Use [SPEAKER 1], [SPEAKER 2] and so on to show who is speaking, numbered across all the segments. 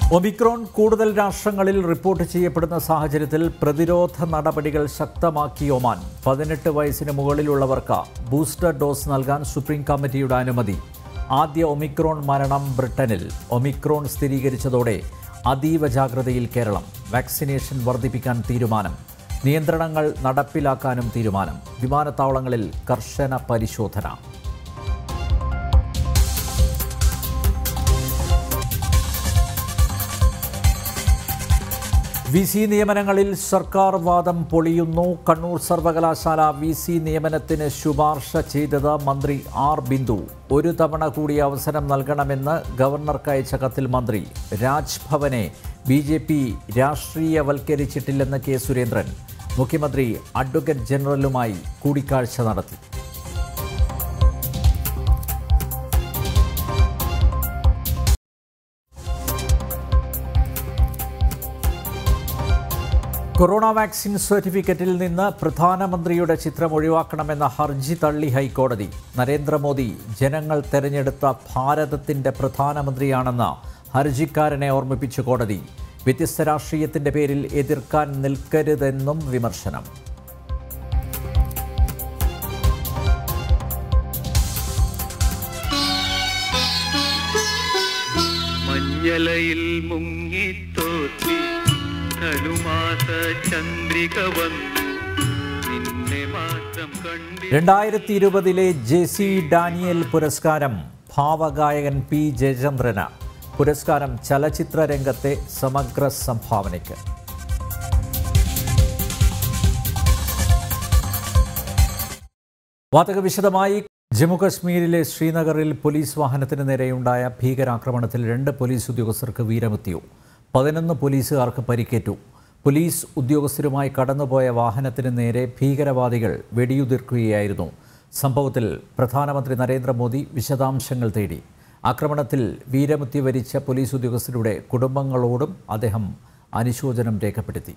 [SPEAKER 1] Omicron കൂടുതൽ രാഷ്ട്രങ്ങളിൽ report ചെയ്യപ്പെടുന്ന സാഹചര്യത്തിൽ പ്രതിരോധ നടപടികൾ ശക്തമാക്കി ഒമാൻ പതിനെട്ട് വയസ്സിന് മുകളിലുള്ളവർക്ക് ബൂസ്റ്റർ ഡോസ് നൽകാൻ സുപ്രീം കമ്മിറ്റിയുടെ അനുമതി ആദ്യ ഒമിക്രോൺ മരണം ബ്രിട്ടനിൽ ഒമിക്രോൺ സ്ഥിരീകരിച്ചതോടെ അതീവ ജാഗ്രതയിൽ കേരളം വാക്സിനേഷൻ വർദ്ധിപ്പിക്കാൻ തീരുമാനം നിയന്ത്രണങ്ങൾ നടപ്പിലാക്കാനും തീരുമാനം വിമാനത്താവളങ്ങളിൽ കർശന പരിശോധന വി സി നിയമനങ്ങളിൽ സർക്കാർ വാദം പൊളിയുന്നു കണ്ണൂർ സർവകലാശാല വി സി നിയമനത്തിന് ശുപാർശ ചെയ്തത് മന്ത്രി ആർ ബിന്ദു ഒരു തവണ കൂടി അവസരം നൽകണമെന്ന് ഗവർണർക്ക് അയച്ച കത്തിൽ മന്ത്രി രാജ്ഭവനെ ബി ജെ പി രാഷ്ട്രീയവൽക്കരിച്ചിട്ടില്ലെന്ന് കെ സുരേന്ദ്രൻ മുഖ്യമന്ത്രി അഡ്വക്കേറ്റ് ജനറലുമായി കൂടിക്കാഴ്ച നടത്തി കൊറോണ വാക്സിൻ സർട്ടിഫിക്കറ്റിൽ നിന്ന് പ്രധാനമന്ത്രിയുടെ ചിത്രം ഒഴിവാക്കണമെന്ന ഹർജി തള്ളി ഹൈക്കോടതി നരേന്ദ്രമോദി ജനങ്ങൾ തെരഞ്ഞെടുത്ത ഭാരതത്തിന്റെ പ്രധാനമന്ത്രിയാണെന്ന് ഹർജിക്കാരനെ ഓർമ്മിപ്പിച്ചു കോടതി വ്യത്യസ്ത രാഷ്ട്രീയത്തിന്റെ പേരിൽ എതിർക്കാൻ നിൽക്കരുതെന്നും വിമർശനം
[SPEAKER 2] മഞ്ഞലയിൽ മുങ്ങിത്തോത്തി ധനുമാസ ചന്ദ്രിക വന്നു നിന്നെ മാത്രം കണ്ടി
[SPEAKER 1] രണ്ടായിരത്തി ഇരുപതിലെ ജെ സി ഡാനിയൽ പുരസ്കാരം ഭാവഗായകൻ പി ജയചന്ദ്രന് പുരസ്കാരം ചലച്ചിത്ര രംഗത്തെ സമഗ്ര സംഭാവനയ്ക്ക് വാർത്തക വിശദമായി ജമ്മുകശ്മീരിലെ ശ്രീനഗറിൽ പോലീസ് വാഹനത്തിന് നേരെയുണ്ടായ ഭീകരാക്രമണത്തിൽ രണ്ട് പോലീസ് ഉദ്യോഗസ്ഥർക്ക് വീരമൃത്യു പതിനൊന്ന് പോലീസുകാർക്ക് പരിക്കേറ്റു പോലീസ് ഉദ്യോഗസ്ഥരുമായി കടന്നുപോയ വാഹനത്തിന് നേരെ ഭീകരവാദികൾ വെടിയുതിർക്കുകയായിരുന്നു സംഭവത്തിൽ പ്രധാനമന്ത്രി നരേന്ദ്രമോദി വിശദാംശങ്ങൾ തേടി ആക്രമണത്തിൽ വീരമൃത്യു വരിച്ച പോലീസ് ഉദ്യോഗസ്ഥരുടെ കുടുംബങ്ങളോടും അദ്ദേഹം അനുശോചനം രേഖപ്പെടുത്തി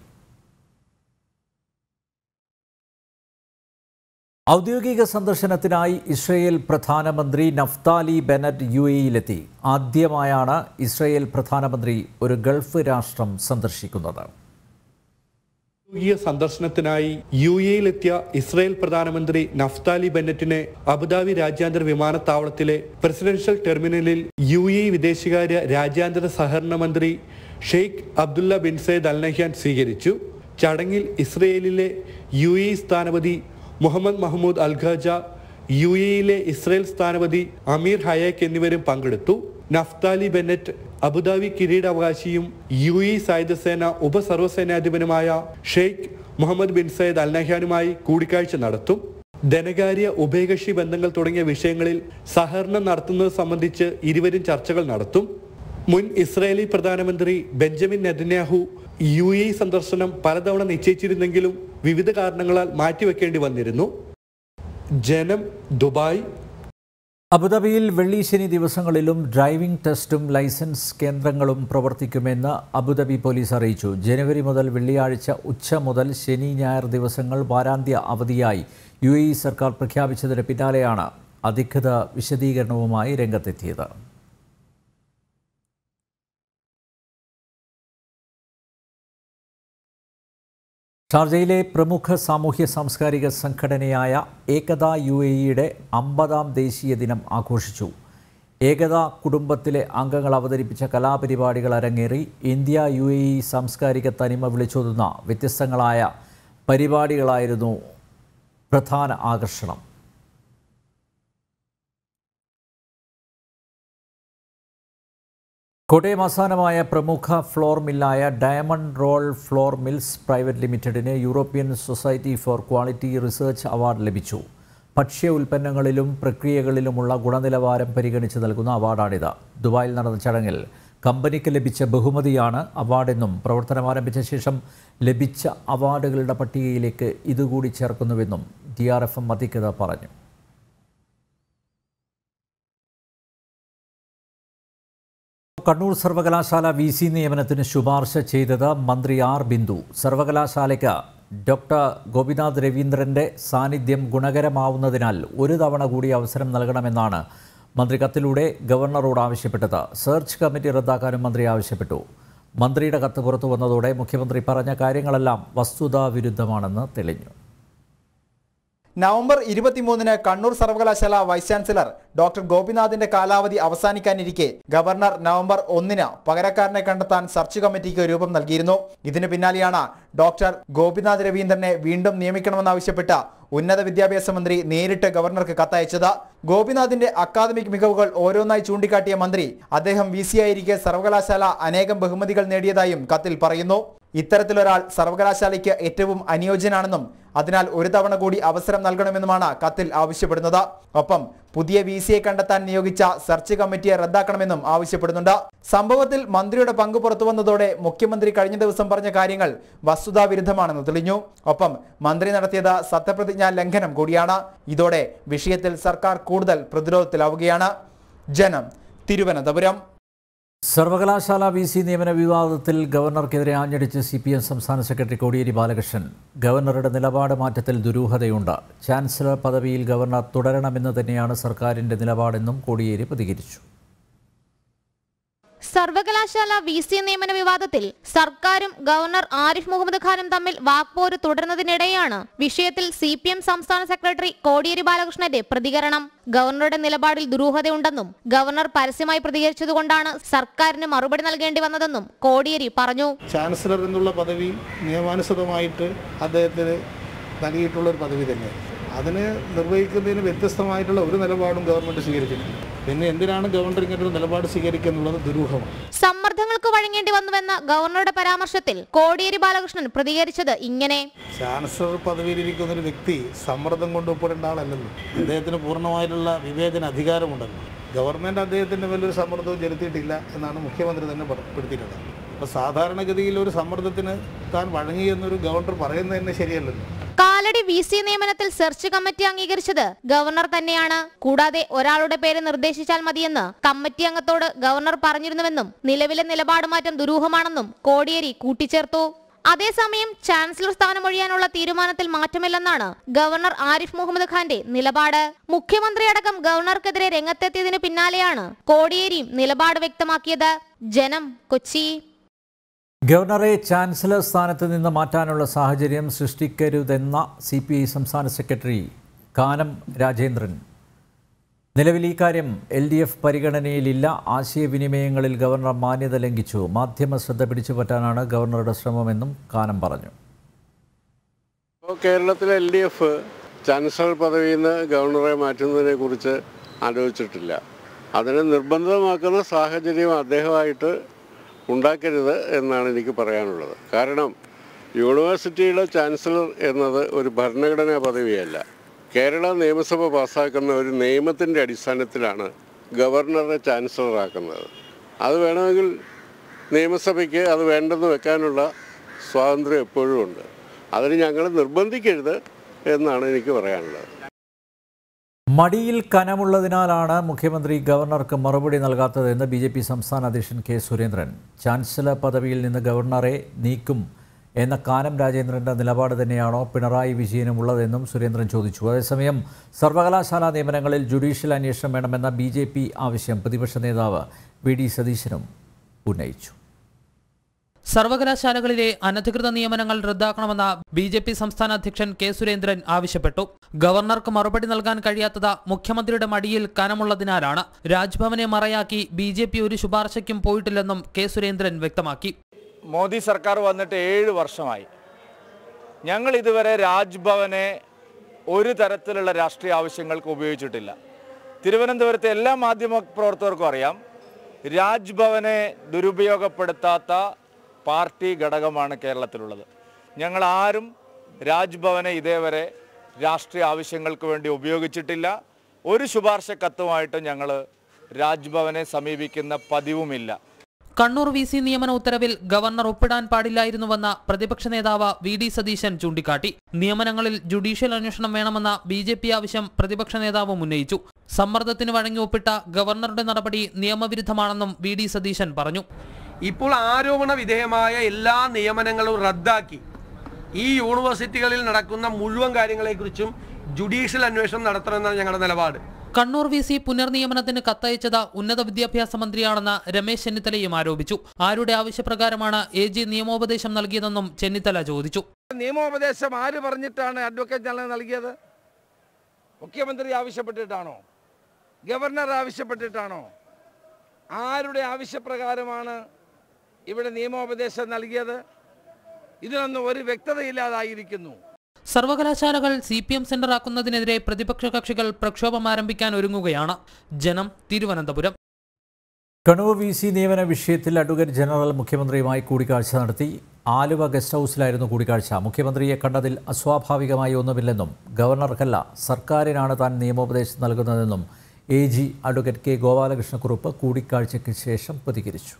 [SPEAKER 1] ഔദ്യോഗിക സന്ദർശനത്തിനായി ഇസ്രയേൽ പ്രധാനമന്ത്രി നഫ്താലി ബെനറ്റ് യു എയിലെത്തി ആദ്യമായാണ് ഇസ്രയേൽ പ്രധാനമന്ത്രി ഒരു ഗൾഫ് രാഷ്ട്രം സന്ദർശിക്കുന്നത്
[SPEAKER 3] ഔദ്യോഗിക സന്ദർശനത്തിനായി യു എയിലെത്തിയ ഇസ്രായേൽ പ്രധാനമന്ത്രി നഫ്താലി ബെന്നറ്റിനെ അബുദാബി രാജ്യാന്തര വിമാനത്താവളത്തിലെ പ്രസിഡൻഷ്യൽ ടെർമിനലിൽ യു എ വിദേശകാര്യ രാജ്യാന്തര സഹകരണ മന്ത്രി Sheikh Abdullah bin Zayed Al Nahyan സ്വീകരിച്ചു ചടങ്ങിൽ ഇസ്രയേലിലെ യു എ സ്ഥാനപതി Mohammed Mahmoud Al Khaja U എയിലെ ഇസ്രായേൽ സ്ഥാനപതി അമീർ ഹയേക്ക് എന്നിവരും പങ്കെടുത്തു നഫ്താലി ബെന്നറ്റ് അബുദാബി കിരീടാവകാശിയും യു ഇ സായുധസേന ഉപസർവ്വസേനാധിപനുമായ Sheikh Mohammed bin Zayed Al നഹ്യാനുമായി കൂടിക്കാഴ്ച നടത്തും ധനകാര്യ ഉഭയകക്ഷി ബന്ധങ്ങൾ തുടങ്ങിയ വിഷയങ്ങളിൽ സഹകരണം നടത്തുന്നത് സംബന്ധിച്ച് ഇരുവരും ചർച്ചകൾ നടത്തും മുൻ ഇസ്രായേലി പ്രധാനമന്ത്രി ബെഞ്ചമിൻ നെതന്യാഹു യു എ സന്ദർശനം പലതവണ നിശ്ചയിച്ചിരുന്നെങ്കിലും വിവിധ കാരണങ്ങളാൽ മാറ്റിവെക്കേണ്ടി വന്നിരുന്നു ജനം ദുബായ്
[SPEAKER 1] അബുദാബിയിൽ വെള്ളി ശനി ദിവസങ്ങളിലും ഡ്രൈവിംഗ് ടെസ്റ്റും ലൈസൻസ് കേന്ദ്രങ്ങളും പ്രവർത്തിക്കുമെന്ന് അബുദാബി പോലീസ് അറിയിച്ചു ജനുവരി മുതൽ വെള്ളിയാഴ്ച ഉച്ച മുതൽ ശനി ഞായർ ദിവസങ്ങൾ വാരാന്ത്യ അവധിയായി യു എ സർക്കാർ പ്രഖ്യാപിച്ചതിന് പിന്നാലെയാണ് അധികൃത വിശദീകരണവുമായി രംഗത്തെത്തിയത് ഷാർജയിലെ പ്രമുഖ സാമൂഹ്യ സാംസ്കാരിക സംഘടനയായ ഏകത യു എ ഇയുടെ അമ്പതാം ദേശീയ ദിനം ആഘോഷിച്ചു ഏകത കുടുംബത്തിലെ അംഗങ്ങൾ അവതരിപ്പിച്ച കലാപരിപാടികൾ അരങ്ങേറി ഇന്ത്യ യു എ ഇ സാംസ്കാരിക തനിമ വിളിച്ചോതുന്ന വ്യത്യസ്തങ്ങളായ പരിപാടികളായിരുന്നു പ്രധാന ആകർഷണം കോട്ടയം ആസ്ഥാനമായ പ്രമുഖ ഫ്ലോർ മില്ലായ diamond roller flour mills private ലിമിറ്റഡിന് European society for quality research award ലഭിച്ചു ഭക്ഷ്യ ഉൽപ്പന്നങ്ങളിലും പ്രക്രിയകളിലുമുള്ള ഗുണനിലവാരം പരിഗണിച്ച് നൽകുന്ന അവാർഡാണിത് ദുബായിൽ നടന്ന ചടങ്ങിൽ കമ്പനിക്ക് ലഭിച്ച ബഹുമതിയാണ് അവാർഡെന്നും പ്രവർത്തനം ആരംഭിച്ച ശേഷം ലഭിച്ച അവാർഡുകളുടെ പട്ടികയിലേക്ക് ഇതുകൂടി ചേർക്കുന്നുവെന്നും ഡി ആർ എഫ് എം അധികൃതർ പറഞ്ഞു കണ്ണൂർ സർവകലാശാല വി സി നിയമനത്തിന് ശുപാർശ ചെയ്തത് മന്ത്രി ആർ ബിന്ദു സർവകലാശാലയ്ക്ക് ഡോക്ടർ ഗോപിനാഥ് രവീന്ദ്രന്റെ സാന്നിധ്യം ഗുണകരമാവുന്നതിനാൽ ഒരു തവണ കൂടി അവസരം നൽകണമെന്നാണ് മന്ത്രി കത്തിലൂടെ ഗവർണറോട് ആവശ്യപ്പെട്ടത് സെർച്ച് കമ്മിറ്റി റദ്ദാക്കാനും മന്ത്രി ആവശ്യപ്പെട്ടു മന്ത്രിയുടെ കത്ത് പുറത്തു വന്നതോടെ മുഖ്യമന്ത്രി പറഞ്ഞ കാര്യങ്ങളെല്ലാം വസ്തുതാവിരുദ്ധമാണെന്ന് തെളിഞ്ഞു
[SPEAKER 4] നവംബർ ഇരുപത്തിമൂന്നിന് കണ്ണൂർ സർവകലാശാല വൈസ് ചാൻസലർ ഡോക്ടർ ഗോപിനാഥിന്റെ കാലാവധി അവസാനിക്കാനിരിക്കെ ഗവർണർ നവംബർ ഒന്നിന് പകരക്കാരനെ കണ്ടെത്താൻ സെർച്ച് കമ്മിറ്റിക്ക് രൂപം നൽകിയിരുന്നു ഇതിനു പിന്നാലെയാണ് ഡോക്ടർ ഗോപിനാഥ് രവീന്ദ്രനെ വീണ്ടും നിയമിക്കണമെന്നാവശ്യപ്പെട്ട ഉന്നത വിദ്യാഭ്യാസ മന്ത്രി നേരിട്ട് ഗവർണർക്ക് കത്തയച്ചത് ഗോപിനാഥിന്റെ അക്കാദമിക് മികവുകൾ ഓരോന്നായി ചൂണ്ടിക്കാട്ടിയ മന്ത്രി അദ്ദേഹം വി സി ആയിരിക്കെ സർവകലാശാല അനേകം ബഹുമതികൾ നേടിയതായും കത്തിൽ പറയുന്നു ഇത്തരത്തിലൊരാൾ സർവകലാശാലയ്ക്ക് ഏറ്റവും അനുയോജ്യനാണെന്നും അതിനാൽ ഒരു തവണ കൂടി അവസരം നൽകണമെന്നുമാണ് കത്തിൽ ആവശ്യപ്പെടുന്നത് ഒപ്പം പുതിയ വി സിയെ കണ്ടെത്താൻ നിയോഗിച്ച സെർച്ച് കമ്മിറ്റിയെ റദ്ദാക്കണമെന്നും ആവശ്യപ്പെടുന്നുണ്ട് സംഭവത്തിൽ മന്ത്രിയുടെ പങ്ക് പുറത്തുവന്നതോടെ മുഖ്യമന്ത്രി കഴിഞ്ഞ ദിവസം പറഞ്ഞ കാര്യങ്ങൾ വസ്തുതാവിരുദ്ധമാണെന്ന് തെളിഞ്ഞു ഒപ്പം മന്ത്രി നടത്തിയത് സത്യപ്രതിജ്ഞാ ലംഘനം കൂടിയാണ് ഇതോടെ വിഷയത്തിൽ സർക്കാർ കൂടുതൽ പ്രതിരോധത്തിലാവുകയാണ് ജനം തിരുവനന്തപുരം
[SPEAKER 1] സർവകലാശാല വി സി നിയമന വിവാദത്തിൽ ഗവർണർക്കെതിരെ ആഞ്ഞടിച്ച് സി പി എം സംസ്ഥാന സെക്രട്ടറി കോടിയേരി ബാലകൃഷ്ണൻ ഗവർണറുടെ നിലപാട് മാറ്റത്തിൽ ദുരൂഹതയുണ്ട് ചാൻസലർ പദവിയിൽ ഗവർണർ തുടരണമെന്ന് തന്നെയാണ് സർക്കാരിന്റെ നിലപാടെന്നും കോടിയേരി പ്രതികരിച്ചു
[SPEAKER 5] സർവകലാശാല വി സി നിയമന വിവാദത്തിൽ സർക്കാരും ഗവർണർ ആരിഫ് മുഹമ്മദ് ഖാനും തമ്മിൽ വാക്പോര് തുടരുന്നതിനിടെയാണ് വിഷയത്തിൽ സി പി എം സംസ്ഥാന സെക്രട്ടറി കോടിയേരി ബാലകൃഷ്ണന്റെ പ്രതികരണം ഗവർണറുടെ നിലപാടിൽ ദുരൂഹതയുണ്ടെന്നും ഗവർണർ പരസ്യമായി പ്രതികരിച്ചതുകൊണ്ടാണ് സർക്കാരിന് മറുപടി നൽകേണ്ടി വന്നതെന്നും കോടിയേരി പറഞ്ഞു
[SPEAKER 6] ചാൻസലർ എന്നുള്ള പദവി നിയമാനുസൃതമായിട്ട് അദ്ദേഹത്തിന് നൽകിയിട്ടുള്ള ഒരു പദവി തന്നെയാണ് അതിന് നിർവഹിക്കുന്നതിന് വ്യത്യസ്തമായിട്ടുള്ള ഒരു നിലപാടും ഗവൺമെൻറ് സ്വീകരിച്ചിട്ടില്ല പിന്നെ എന്തിനാണ് ഗവർണർ ഇങ്ങനെ ഒരു നിലപാട് സ്വീകരിക്കുക എന്നുള്ളത് ദുരൂഹമാണ്
[SPEAKER 5] സമ്മർദ്ദങ്ങൾക്ക് വഴങ്ങേണ്ടി വന്നുവെന്ന ഗവർണറുടെ പരാമർശത്തിൽ കോടിയേരി ബാലകൃഷ്ണൻ പ്രതികരിച്ചത് ഇങ്ങനെ
[SPEAKER 6] ചാൻസലർ പദവിയിലിരിക്കുന്ന ഒരു വ്യക്തി സമ്മർദ്ദം കൊണ്ട് ഒപ്പിടേണ്ട ആളല്ലല്ലോ അദ്ദേഹത്തിന് പൂർണ്ണമായിട്ടുള്ള വിവേചന അധികാരമുണ്ടല്ലോ ഗവൺമെൻറ് അദ്ദേഹത്തിൻ്റെ വലിയൊരു സമ്മർദ്ദവും ചെലുത്തിയിട്ടില്ല എന്നാണ് മുഖ്യമന്ത്രി തന്നെ പെടുത്തിയിട്ടുള്ളത് അപ്പോൾ സാധാരണഗതിയിൽ ഒരു സമ്മർദ്ദത്തിന് താൻ വഴങ്ങി എന്നൊരു ഗവർണർ പറയുന്നത് തന്നെ ശരിയല്ലല്ലോ
[SPEAKER 5] കാലടി വി സി നിയമനത്തിൽ സെർച്ച് കമ്മിറ്റി അംഗീകരിച്ചത് ഗവർണർ തന്നെയാണ് കൂടാതെ ഒരാളുടെ പേര് നിർദ്ദേശിച്ചാൽ മതിയെന്ന് കമ്മിറ്റി അംഗത്തോട് ഗവർണർ പറഞ്ഞിരുന്നുവെന്നും നിലവിലെ നിലപാട് മാറ്റം ദുരൂഹമാണെന്നും കോടിയേരി കൂട്ടിച്ചേർത്തു അതേസമയം ചാൻസലർ സ്ഥാനമൊഴിയാനുള്ള തീരുമാനത്തിൽ മാറ്റമില്ലെന്നാണ് ഗവർണർ ആരിഫ് മുഹമ്മദ് ഖാന്റെ നിലപാട് മുഖ്യമന്ത്രിയടക്കം ഗവർണർക്കെതിരെ രംഗത്തെത്തിയതിനു പിന്നാലെയാണ് കോടിയേരിയും നിലപാട് വ്യക്തമാക്കിയത് ജനം കൊച്ചി
[SPEAKER 1] ഗവർണറെ ചാൻസലർ സ്ഥാനത്ത് നിന്ന് മാറ്റാനുള്ള സാഹചര്യം സൃഷ്ടിക്കരുതെന്ന സി പി ഐ സംസ്ഥാന സെക്രട്ടറി കാനം രാജേന്ദ്രൻ നിലവിൽ ഈ കാര്യം എൽ ഡി എഫ് പരിഗണനയിലില്ല ആശയവിനിമയങ്ങളിൽ ഗവർണർ മാന്യത ലംഘിച്ചു മാധ്യമ ശ്രദ്ധ പിടിച്ചുപറ്റാനാണ് ഗവർണറുടെ ശ്രമമെന്നും കാനം പറഞ്ഞു
[SPEAKER 7] ഇപ്പോൾ കേരളത്തിലെ എൽ ഡി എഫ് ചാൻസലർ പദവിയിൽ നിന്ന് ഗവർണറെ മാറ്റുന്നതിനെ കുറിച്ച് ആലോചിച്ചിട്ടില്ല അതിനെ നിർബന്ധിതമാക്കുന്ന സാഹചര്യം അദ്ദേഹമായിട്ട് ഉണ്ടാക്കരുത് എന്നാണ് എനിക്ക് പറയാനുള്ളത് കാരണം യൂണിവേഴ്സിറ്റിയുടെ ചാൻസലർ എന്നത് ഒരു ഭരണഘടനാ പദവിയല്ല കേരള നിയമസഭ പാസ്സാക്കുന്ന ഒരു നിയമത്തിൻ്റെ അടിസ്ഥാനത്തിലാണ് ഗവർണറെ ചാൻസലറാക്കുന്നത് അത് വേണമെങ്കിൽ നിയമസഭയ്ക്ക് അത് വേണ്ടെന്ന് വെക്കാനുള്ള സ്വാതന്ത്ര്യം എപ്പോഴും ഉണ്ട് അതിന് ഞങ്ങൾ നിർബന്ധിക്കരുത് എന്നാണ് എനിക്ക് പറയാനുള്ളത്
[SPEAKER 1] മടിയിൽ കനമുള്ളതിനാലാണ് മുഖ്യമന്ത്രി ഗവർണർക്ക് മറുപടി നൽകാത്തതെന്ന് ബി ജെ പി സംസ്ഥാന അധ്യക്ഷൻ കെ സുരേന്ദ്രൻ ചാൻസലർ പദവിയിൽ നിന്ന് ഗവർണറെ നീക്കും എന്ന കാനം രാജേന്ദ്രന്റെ നിലപാട് തന്നെയാണോ പിണറായി വിജയനും ഉള്ളതെന്നും സുരേന്ദ്രൻ ചോദിച്ചു അതേസമയം സർവകലാശാല നിയമനങ്ങളിൽ ജുഡീഷ്യൽ അന്വേഷണം വേണമെന്ന ബി ജെ പി ആവശ്യം പ്രതിപക്ഷ നേതാവ് വി ഡി സതീശനും ഉന്നയിച്ചു
[SPEAKER 8] സർവകലാശാലകളിലെ അനധികൃത നിയമനങ്ങൾ റദ്ദാക്കണമെന്ന ബി ജെ പി സംസ്ഥാന അധ്യക്ഷൻ കെ സുരേന്ദ്രൻ ആവശ്യപ്പെട്ടു ഗവർണർക്ക് മറുപടി നൽകാൻ കഴിയാത്തത് മുഖ്യമന്ത്രിയുടെ മടിയിൽ കനമുള്ളതിനാലാണ് രാജ്ഭവനെ മറയാക്കി ബി ജെ പി ഒരു ശുപാർശയ്ക്കും പോയിട്ടില്ലെന്നും കെ സുരേന്ദ്രൻ വ്യക്തമാക്കി
[SPEAKER 9] മോദി സർക്കാർ വന്നിട്ട് ഏഴ് വർഷമായി ഞങ്ങൾ ഇതുവരെ രാജ്ഭവനെ ഒരു തരത്തിലുള്ള രാഷ്ട്രീയ ആവശ്യങ്ങൾക്ക് ഉപയോഗിച്ചിട്ടില്ല തിരുവനന്തപുരത്തെ എല്ലാ മാധ്യമ പ്രവർത്തകർക്കും അറിയാം രാജ്ഭവനെ ദുരുപയോഗപ്പെടുത്താത്ത പാർട്ടി ഘടകമാണ് കേരളത്തിലുള്ളത് ഞങ്ങൾ ആരും രാജ്ഭവനെ ഇതേവരെ രാഷ്ട്രീയ ആവശ്യങ്ങൾക്ക് വേണ്ടി ഉപയോഗിച്ചിട്ടില്ല ഒരു ശുപാർശ കത്തുമായിട്ട് ഞങ്ങൾ രാജ്ഭവനെ സമീപിക്കുന്ന പതിവുമില്ല
[SPEAKER 8] കണ്ണൂർ വി സി നിയമന ഉത്തരവിൽ ഗവർണർ ഒപ്പിടാൻ പാടില്ലായിരുന്നുവെന്ന പ്രതിപക്ഷ നേതാവ് വി ഡി സതീശൻ ചൂണ്ടിക്കാട്ടി നിയമനങ്ങളിൽ ജുഡീഷ്യൽ അന്വേഷണം വേണമെന്ന ബി ജെ പി ആവശ്യം പ്രതിപക്ഷ നേതാവും ഉന്നയിച്ചു സമ്മർദ്ദത്തിന് വഴങ്ങി ഒപ്പിട്ട ഗവർണറുടെ നടപടി നിയമവിരുദ്ധമാണെന്നും വി ഡി സതീശൻ പറഞ്ഞു
[SPEAKER 10] ഇപ്പോൾ ആരോപണ വിധേയമായ എല്ലാ നിയമനങ്ങളും റദ്ദാക്കി ഈ യൂണിവേഴ്സിറ്റികളിൽ നടക്കുന്ന മുഴുവൻ കാര്യങ്ങളെക്കുറിച്ചും ജുഡീഷ്യൽ അന്വേഷണം നടത്തണമെന്നാണ് ഞങ്ങളുടെ നിലപാട്
[SPEAKER 8] കണ്ണൂർ വി സി പുനർനിയമനത്തിന് കത്തയച്ചത് ഉന്നത വിദ്യാഭ്യാസ മന്ത്രിയാണെന്ന് രമേശ് ചെന്നിത്തലയും ആരോപിച്ചു ആരുടെ ആവശ്യപ്രകാരമാണ് എ ജി നിയമോപദേശം നൽകിയതെന്നും ചെന്നിത്തല ചോദിച്ചു
[SPEAKER 11] നിയമോപദേശം ആര് പറഞ്ഞിട്ടാണ് അഡ്വക്കേറ്റ് ജനറൽ നൽകിയത് മുഖ്യമന്ത്രി ആവശ്യപ്പെട്ടിട്ടാണോ ഗവർണർ ആവശ്യപ്പെട്ടിട്ടാണോ ആരുടെ ആവശ്യപ്രകാരമാണ് ഇവിടെ നിയമോപദേശം നൽകിയത് ഇതിനൊന്നും ഒരു വ്യക്തതയില്ലാതായിരിക്കുന്നു
[SPEAKER 8] സർവകലാശാലകൾ സി പി എം സെന്ററാക്കുന്നതിനെതിരെ പ്രതിപക്ഷ കക്ഷികൾ പ്രക്ഷോഭം ആരംഭിക്കാൻ ഒരുങ്ങുകയാണ് ജനം തിരുവനന്തപുരം
[SPEAKER 1] കണ്ണൂർ വി സി നിയമന വിഷയത്തിൽ അഡ്വക്കേറ്റ് ജനറൽ മുഖ്യമന്ത്രിയുമായി കൂടിക്കാഴ്ച നടത്തി ആലുവ ഗസ്റ്റ് ഹൗസിലായിരുന്നു കൂടിക്കാഴ്ച മുഖ്യമന്ത്രിയെ കണ്ടതിൽ അസ്വാഭാവികമായി ഒന്നുമില്ലെന്നും ഗവർണർക്കല്ല സർക്കാരിനാണ് താൻ നിയമോപദേശം നൽകുന്നതെന്നും A G advocate K Gopalakrishnakurup കൂടിക്കാഴ്ചയ്ക്ക് ശേഷം പ്രതികരിച്ചു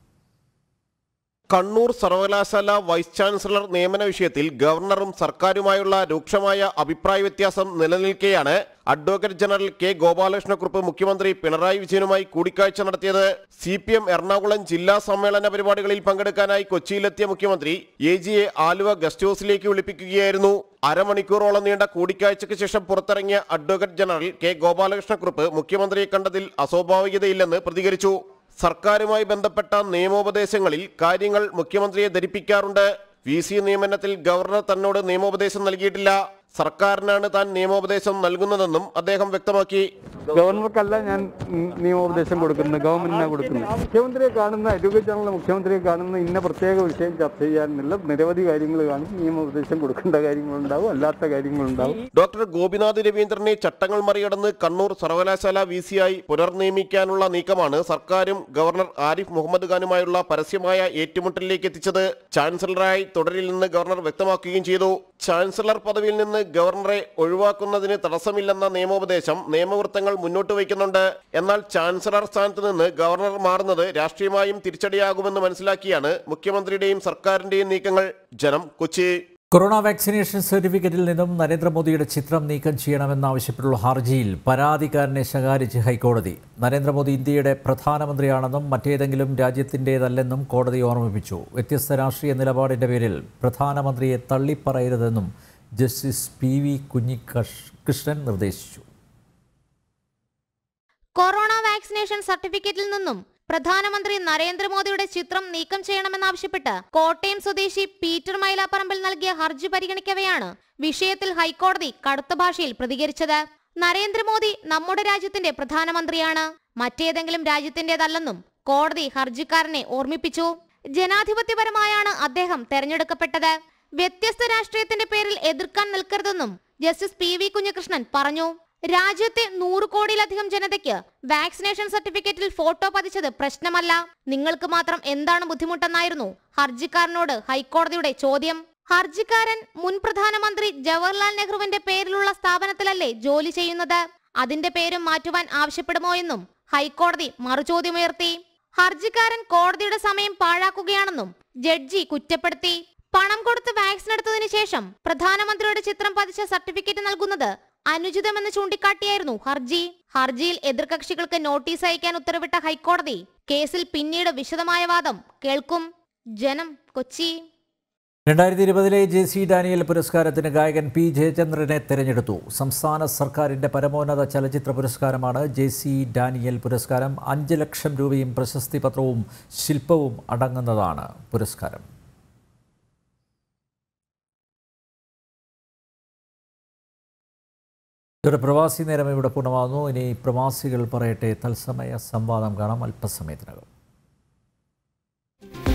[SPEAKER 12] കണ്ണൂർ സർവകലാശാല വൈസ് ചാൻസലർ നിയമന വിഷയത്തിൽ ഗവർണറും സർക്കാരുമായുള്ള രൂക്ഷമായ അഭിപ്രായ വ്യത്യാസം നിലനിൽക്കെയാണ് അഡ്വക്കേറ്റ് ജനറൽ കെ ഗോപാലകൃഷ്ണക്കുറുപ്പ് മുഖ്യമന്ത്രി പിണറായി വിജയനുമായി കൂടിക്കാഴ്ച നടത്തിയത് സി പി എം എറണാകുളം ജില്ലാ സമ്മേളന പരിപാടികളിൽ പങ്കെടുക്കാനായി കൊച്ചിയിലെത്തിയ മുഖ്യമന്ത്രി എ ജിയെ ആലുവ ഗസ്റ്റ് ഹൌസിലേക്ക് വിളിപ്പിക്കുകയായിരുന്നു അരമണിക്കൂറോളം നീണ്ട കൂടിക്കാഴ്ചയ്ക്ക് ശേഷം പുറത്തിറങ്ങിയ അഡ്വക്കേറ്റ് ജനറൽ കെ ഗോപാലകൃഷ്ണക്കുറുപ്പ് മുഖ്യമന്ത്രിയെ കണ്ടതിൽ അസ്വാഭാവികതയില്ലെന്ന് പ്രതികരിച്ചു സർക്കാരുമായി ബന്ധപ്പെട്ട നിയമോപദേശങ്ങളിൽ കാര്യങ്ങൾ മുഖ്യമന്ത്രിയെ ധരിപ്പിക്കാറുണ്ട് വി സി നിയമനത്തിൽ ഗവർണർ തന്നോട് നിയമോപദേശം നൽകിയിട്ടില്ല സർക്കാരിനാണ് താൻ നിയമോപദേശം നൽകുന്നതെന്നും അദ്ദേഹം വ്യക്തമാക്കി
[SPEAKER 13] ഗവർണർക്കല്ല ഞാൻ ഉം, നിയമോപദേശം കൊടുക്കുന്നത് ഗവൺമെന്റിനാണ് കൊടുക്കുന്നത് മുഖ്യമന്ത്രിയെ കാണുന്ന അഡ്വക്കേറ്റ് ജനറൽ മുഖ്യമന്ത്രിയെ കാണുന്ന ഇന്ന പ്രത്യേക വിഷയം ചർച്ച ചെയ്യാനില്ല നിരവധി കാര്യങ്ങൾ കാണും നിയമോപദേശം കൊടുക്കേണ്ട കാര്യങ്ങളുണ്ടാവും അല്ലാത്ത കാര്യങ്ങളുണ്ടാവും
[SPEAKER 12] ഡോക്ടർ ഗോപിനാഥ് രവീന്ദ്രനെ ചട്ടങ്ങൾ മറികടന്ന് കണ്ണൂർ സർവകലാശാല വി സിയായി പുനർനിയമിക്കാനുള്ള നീക്കമാണ് സർക്കാരും ഗവർണർ ആരിഫ് മുഹമ്മദ് ഖാനുമായുള്ള പരസ്യമായ ഏറ്റുമുട്ടലിലേക്ക് എത്തിച്ചത് ചാൻസലറായി തുടരില്ലെന്ന് ഗവർണർ വ്യക്തമാക്കുകയും ചെയ്തു ചാൻസലർ പദവിയിൽ നിന്ന് ഗവർണറെ ഒഴിവാക്കുന്നതിന് തടസ്സമില്ലെന്ന നിയമോപദേശം നിയമവൃത്തങ്ങൾ മുന്നോട്ട് വയ്ക്കുന്നുണ്ട് എന്നാൽ ചാൻസലർ സ്ഥാനത്ത് നിന്ന് ഗവർണർ മാറുന്നത് രാഷ്ട്രീയമായും തിരിച്ചടിയാകുമെന്ന് മനസ്സിലാക്കിയാണ് മുഖ്യമന്ത്രിയുടെയും സർക്കാരിന്റെയും നീക്കങ്ങൾ ജനം കൊച്ചി
[SPEAKER 1] കൊറോണ വാക്സിനേഷൻ സർട്ടിഫിക്കറ്റിൽ നിന്നും നരേന്ദ്രമോദിയുടെ ചിത്രം നീക്കം ചെയ്യണമെന്നാവശ്യപ്പെട്ടുള്ള ഹർജിയിൽ പരാതിക്കാരനെ ശകാരിച്ച് ഹൈക്കോടതി നരേന്ദ്രമോദി ഇന്ത്യയുടെ പ്രധാനമന്ത്രിയാണെന്നും മറ്റേതെങ്കിലും രാജ്യത്തിൻ്റേതല്ലെന്നും കോടതി ഓർമ്മിപ്പിച്ചു വ്യത്യസ്ത രാഷ്ട്രീയ നിലപാടിൻ്റെ പേരിൽ പ്രധാനമന്ത്രിയെ തള്ളിപ്പറയരുതെന്നും ജസ്റ്റിസ് പി വി കുഞ്ഞികൃഷ്ണൻ നിർദ്ദേശിച്ചു
[SPEAKER 5] കൊറോണ വാക്സിനേഷൻ സർട്ടിഫിക്കറ്റിൽ നിന്നും പ്രധാനമന്ത്രി നരേന്ദ്രമോദിയുടെ ചിത്രം നീക്കം ചെയ്യണമെന്നാവശ്യപ്പെട്ട് കോട്ടയം സ്വദേശി പീറ്റർ മൈലാപ്പറമ്പിൽ നൽകിയ ഹർജി പരിഗണിക്കവെയാണ് വിഷയത്തിൽ ഹൈക്കോടതി കടുത്ത ഭാഷയിൽ പ്രതികരിച്ചത് നരേന്ദ്രമോദി നമ്മുടെ രാജ്യത്തിന്റെ പ്രധാനമന്ത്രിയാണ് മറ്റേതെങ്കിലും രാജ്യത്തിന്റേതല്ലെന്നും കോടതി ഹർജിക്കാരനെ ഓർമ്മിപ്പിച്ചു ജനാധിപത്യപരമായാണ് അദ്ദേഹം തെരഞ്ഞെടുക്കപ്പെട്ടത് വ്യത്യസ്ത രാഷ്ട്രീയത്തിന്റെ പേരിൽ എതിർക്കാൻ നിൽക്കരുതെന്നും ജസ്റ്റിസ് പി വി കുഞ്ഞികൃഷ്ണൻ പറഞ്ഞു രാജ്യത്തെ നൂറ് കോടിയിലധികം ജനതയ്ക്ക് വാക്സിനേഷൻ സർട്ടിഫിക്കറ്റിൽ ഫോട്ടോ പതിച്ചത് പ്രശ്നമല്ല നിങ്ങൾക്ക് മാത്രം എന്താണ് ബുദ്ധിമുട്ടെന്നായിരുന്നു ഹർജിക്കാരനോട് ഹൈക്കോടതിയുടെ ചോദ്യം ഹർജിക്കാരൻ മുൻ പ്രധാനമന്ത്രി ജവഹർലാൽ നെഹ്റുവിന്റെ പേരിലുള്ള സ്ഥാപനത്തിലല്ലേ ജോലി ചെയ്യുന്നത് അതിന്റെ പേരും മാറ്റുവാൻ ആവശ്യപ്പെടുമോ എന്നും ഹൈക്കോടതി മറുചോദ്യമുയർത്തി ഹർജിക്കാരൻ കോടതിയുടെ സമയം പാഴാക്കുകയാണെന്നും ജഡ്ജി കുറ്റപ്പെടുത്തി പണം കൊടുത്ത് വാക്സിൻ എടുത്തതിനു ശേഷം പ്രധാനമന്ത്രിയുടെ ചിത്രം പതിച്ച സർട്ടിഫിക്കറ്റ് നൽകുന്നത് അനുചിതമെന്ന് ചൂണ്ടിക്കാട്ടിയായിരുന്നു ഹർജി ഹർജിയിൽ എതിർകക്ഷികൾക്ക് നോട്ടീസ് അയക്കാൻ ഉത്തരവിട്ട ഹൈക്കോടതി കേസിൽ പിന്നീട് വിശദമായ വാദം കേൾക്കും ജനം കൊച്ചി
[SPEAKER 1] രണ്ടായിരത്തി ഇരുപതിലെ ജെ സി ഡാനിയൽ പുരസ്കാരത്തിന് ഗായകൻ പി ജയചന്ദ്രനെ തെരഞ്ഞെടുത്തു സംസ്ഥാന സർക്കാരിന്റെ പരമോന്നത ചലച്ചിത്ര പുരസ്കാരമാണ് ജെ സി ഡാനിയൽ പുരസ്കാരം അഞ്ച് ലക്ഷം രൂപയും പ്രശസ്തി പത്രവും ശില്പവും അടങ്ങുന്നതാണ് പുരസ്കാരം ഇതോടെ പ്രവാസി നേരം ഇവിടെ പൂർണ്ണമാകുന്നു ഇനി പ്രവാസികൾ പറയട്ടെ തത്സമയ സംവാദം കാണാം അല്പസമയത്തിനകം